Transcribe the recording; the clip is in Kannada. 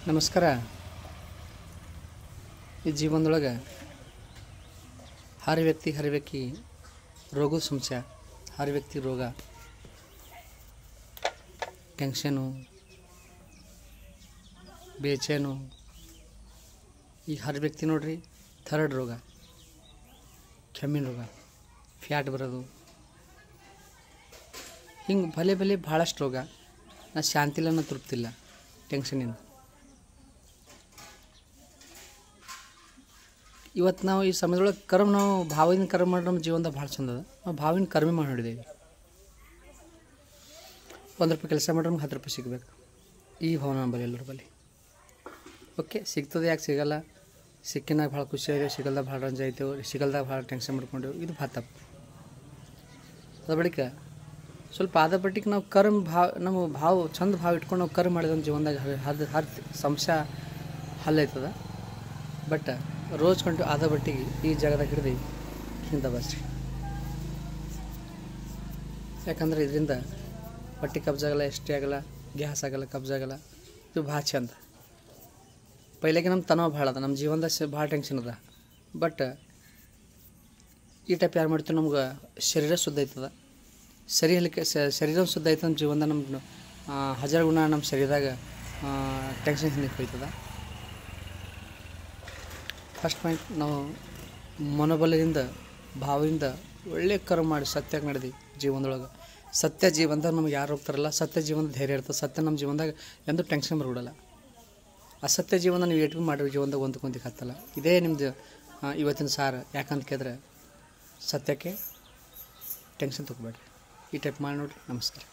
ನಮಸ್ಕಾರ ಈ ಜೀವನದೊಳಗೆ ಹರ್ ವ್ಯಕ್ತಿ ಹರ್ ವ್ಯಕ್ತಿ ರೋಗದ ಸಮಸ್ಯೆ ಹರ್ ವ್ಯಕ್ತಿ ರೋಗ ಟೆನ್ಷನು ಬೇಚೇನು ಈಗ ಹರ್ ವ್ಯಕ್ತಿ ನೋಡ್ರಿ ಥರ್ಡ್ ರೋಗ ಕೆಮ್ಮಿನ ರೋಗ ಫ್ಯಾಟ್ ಬರೋದು ಹಿಂಗೆ ಭಲೆ ಭಲೆ ಭಾಳಷ್ಟು ರೋಗ ನಾ ಶಾಂತಿಲ್ಲ ನಾ ತೃಪ್ತಿಲ್ಲ ಟೆನ್ಷನಿಂದ ಇವತ್ತು ನಾವು ಈ ಸಮಯದೊಳಗೆ ಕರ್ಮ ನಾವು ಭಾವದಿಂದ ಕರ್ಮ ಮಾಡಿ ನಮ್ಮ ಜೀವನದಾಗ ಭಾಳ ಚಂದ ಅದ ನಾವು ಭಾವಿನ ಕರ್ಮ ಮಾಡಿ ನೋಡಿದ್ದೇವೆ ಒಂದು ರೂಪಾಯಿ ಕೆಲಸ ಮಾಡ್ರೆ ನಮ್ಗೆ ಹತ್ತು ರೂಪಾಯಿ ಸಿಗಬೇಕು ಈ ಭಾವನೆ ನಂಬಲ್ಲಿ ಎಲ್ಲರ ಬಳಿ ಓಕೆ ಸಿಗ್ತದೆ ಯಾಕೆ ಸಿಗಲ್ಲ ಸಿಕ್ಕಿನಾಗ ಭಾಳ ಖುಷಿ ಆಗಿದೆ ಸಿಗಲ್ದಾಗ ಭಾಳ ರಂಜ ಆಯ್ತೇವೆ ಸಿಗಲ್ದಾಗ ಭಾಳ ಟೆನ್ಷನ್ ಮಾಡ್ಕೊಂಡೇವು ಇದು ಭಾಳ ತಪ್ಪು ಅದ ಬಳಿಕ ಸ್ವಲ್ಪ ಆದ ಪಟ್ಟಿಗೆ ನಾವು ಕರ್ಮ ಭಾವ ನಮ್ಮ ಭಾವ ಚಂದ ಭಾವ ಇಟ್ಕೊಂಡು ನಾವು ಕರ್ಮ ಮಾಡಿದ ನಮ್ಮ ಜೀವನದಾಗ ಹದ್ ಹದ್ ಸಮಸ್ಯೆ ಹಲ್ಲೈತದ ಬಟ್ ರೋಜ್ ಕಂಡು ಆದ ಬಟ್ಟಿಗೆ ಈ ಜಾಗದಾಗ ಹಿಡ್ದು ಹಿಂದೆ ಬಸ್ರಿ ಯಾಕಂದ್ರೆ ಇದರಿಂದ ಹೊಟ್ಟೆ ಕಬ್ಜ ಆಗಲ್ಲ ಎಷ್ಟೇ ಆಗಲ್ಲ ಗ್ಯಾಸ್ ಆಗಲ್ಲ ಕಬ್ಜ ಆಗಲ್ಲ ಇದು ಭಾಳ ಚಂದ ಪೈಲಾಗೆ ನಮ್ಮ ತನವ ಭಾಳ ಅದ ನಮ್ಮ ಜೀವನದಾಗ ಸ ಭಾಳ ಟೆನ್ಷನ್ ಅದ ಬಟ್ ಈ ಟೈಪ್ ಯಾರು ಮಾಡ್ತೀವಿ ನಮ್ಗೆ ಶರೀರ ಶುದ್ಧ ಆಯ್ತದ ಸರಿ ಹಲಿಕೆ ಶರೀರ ಶುದ್ಧ ಆಯ್ತು ನಮ್ಮ ಜೀವನದಾಗ ನಮ್ಮ ಆ, ಹಜಾರ್ ಗುಣ ನಮ್ಮ ಶರೀರದಾಗ ಟೆನ್ಷನ್ ಹಿಂದಕ್ಕೆ ಹೋಯ್ತದ ಫಸ್ಟ್ ಪಾಯಿಂಟ್ ನಾವು ಮನೋಬಲದಿಂದ ಭಾವದಿಂದ ಒಳ್ಳೆ ಕರ್ಮ ಮಾಡಿ ಸತ್ಯಕ್ಕೆ ನಡೆದು ಜೀವನದೊಳಗೆ ಸತ್ಯ ಜೀವನದಾಗ ನಮ್ಗೆ ಯಾರು ಹೋಗ್ತಾರಲ್ಲ ಸತ್ಯ ಜೀವನದ ಧೈರ್ಯ ಇರ್ತದೆ ಸತ್ಯ ನಮ್ಮ ಜೀವನದಾಗ ಎಂದೂ ಟೆನ್ಷನ್ ಬರ್ಬಿಡಲ್ಲ ಅಸತ್ಯ ಜೀವನ ನೀವು ಏಟು ಮಾಡಿರೋ ಜೀವನದಾಗ ಒಂದು ಕುಂದಿಗೆ ಹತ್ತಲ್ಲ ಇದೇ ನಿಮ್ಮದು ಇವತ್ತಿನ ಸಾರ ಯಾಕಂತ ಕೇಳಿದ್ರೆ ಸತ್ಯಕ್ಕೆ ಟೆನ್ಷನ್ ತಗೋಬೇಡ್ರಿ ಈ ಟೈಪ್ ಮಾಡಿ ನೋಡಿರಿ ನಮಸ್ಕಾರ